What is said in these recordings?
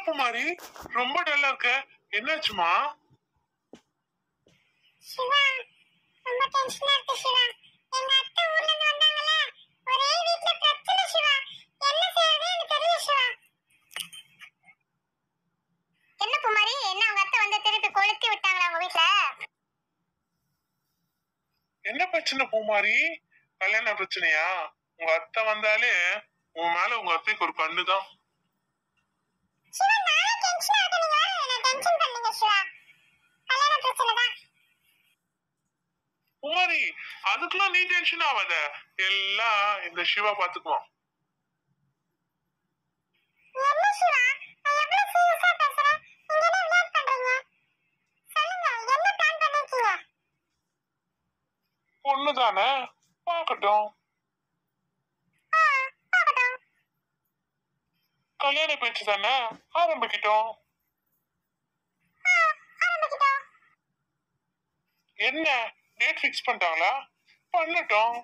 குமாரி ரொம்ப டல்லா இருக்க என்னாச்சுமா சிவா ரொம்ப டென்ஷனா இருக்கு சிவா எங்க அத்தை ஊர்ல இருந்து வந்தாங்கல்ல ஒரே வீட்ல பிரச்சனை சிவா என்ன செய்யறது எனக்கு தெரியல சிவா என்ன குமாரி என்ன உங்க அத்தை வந்து திருப்பி கொளுத்தி விட்டாங்களா உங்க வீட்ல என்ன பிரச்சனை பூமாரி கல்யாண பிரச்சனையா உங்க அத்தை வந்தாலே உன் மேல உங்க அத்தைக்கு ஒரு கண்ணுதான் சிவா நானே டென்ஷனா இருக்கேன் நீங்க வேற என்ன டென்ஷன் பண்ணீங்க சிவா கல்யாண பிரச்சனை தான் குமாரி அதுக்கெல்லாம் நீ டென்ஷன் ஆகாத எல்லாம் இந்த சிவா பாத்துக்குவான் என்ன சிவா நான் எவ்வளவு சீரியஸா பேசுறேன் நீங்க என்ன விளையாட் பண்றீங்க சொல்லுங்க என்ன பிளான் பண்ணிருக்கீங்க ஒண்ணுதானே பாக்கட்டும் ஆ பார்க்கட்டும் கல்யாண பேச்சு தானே ஆரம்பிக்கிட்டோம் ஆ ஆரம்பிக்கிட்டோம் என்ன டேட் ஃபிக்ஸ் பண்ணிட்டாங்களா பண்ணட்டும்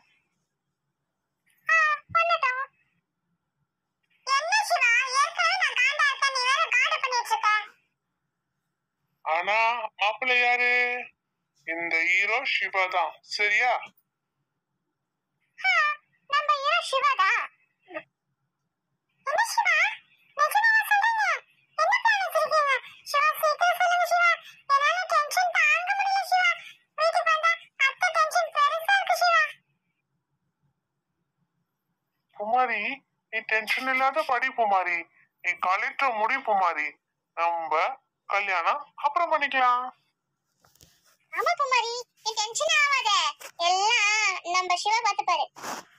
ஆ பண்ணட்டும் என்ன சிவா ஏற்கனவே நான் காண்டா இருக்கேன் நீ வேற காடு பண்ணிட்டு இருக்க ஆனா மாப்பிள்ளை யாரு இந்த ஹீரோ சிவா தான் சரியா ஆ நம்ம ஹீரோ சிவா தான் என்ன சிவா நிஜமாவா சொல்றீங்க என்ன பிளான் வச்சிருக்கீங்க சிவா சீக்கிரம் சொல்லுங்க சிவா என்னால டென்ஷன் தாங்க முடியல சிவா வீட்டுக்கு வந்தா அத்தை டென்ஷன் பெருசா இருக்கு சிவா குமாரி நீ டென்ஷன் இல்லாத படி குமாரி நீ கலெக்டர் முடி குமாரி நம்ம கல்யாணம் அப்புறம் பண்ணிக்கலாம் ஆமா குமாரி நீ டென்ஷன் ஆகாத எல்லாம் நம்ம சிவா பார்த்துப்பாரு